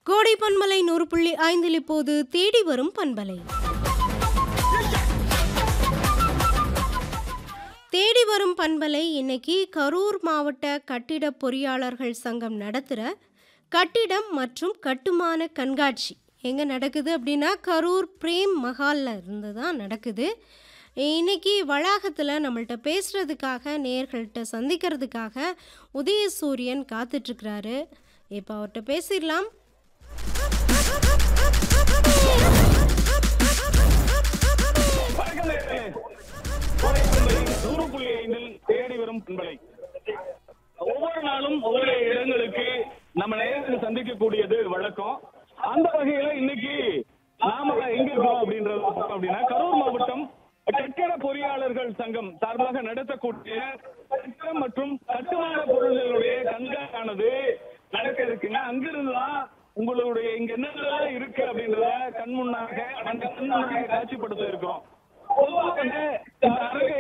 கோடை பண்பலை நூறு புள்ளி ஐந்தில் இப்போது தேடி வரும் பண்பலை தேடி வரும் பண்பலை இன்னைக்கு கரூர் மாவட்ட கட்டிட பொறியாளர்கள் சங்கம் நடத்துகிற கட்டிடம் மற்றும் கட்டுமான கண்காட்சி எங்கே நடக்குது அப்படின்னா கரூர் பிரேம் மஹாலில் இருந்து தான் நடக்குது இன்னைக்கு வளாகத்தில் நம்மள்ட்ட பேசுகிறதுக்காக நேர்கள்ட்ட சந்திக்கிறதுக்காக உதயசூரியன் காத்துட்ருக்கிறாரு இப்போ அவர்கிட்ட பேசிடலாம் வணக்கம் நேயர்களே. கோடை பண்பலை நூறு புள்ளி ஐந்தில் தேடி வரும் பண்பலை ஒவ்வொரு நாளும் ஒவ்வொரு இடங்களுக்கு நம்ம நேரத்தில் சந்திக்கக்கூடியது வழக்கம் அந்த வகையில இன்னைக்கு நாம எங்க இருக்கோம் அப்படின்றது பார்த்தோம் அப்படின்னா கரூர் மாவட்டம் கட்டிட பொறியாளர்கள் சங்கம் சார்பாக நடத்தக்கூடிய கட்டிடம் மற்றும் கட்டுமான பொருள்களுடைய கண்காணானது நடக்க இருக்குங்க அங்கிருந்து தான் உங்களுடைய இங்க என்னென்னலாம் இருக்கு அப்படின்றத கண் முன்னாக அந்த கண் முன்னாக காட்சிப்படுத்த இருக்கிறோம் பொதுவாக இந்த அரங்கை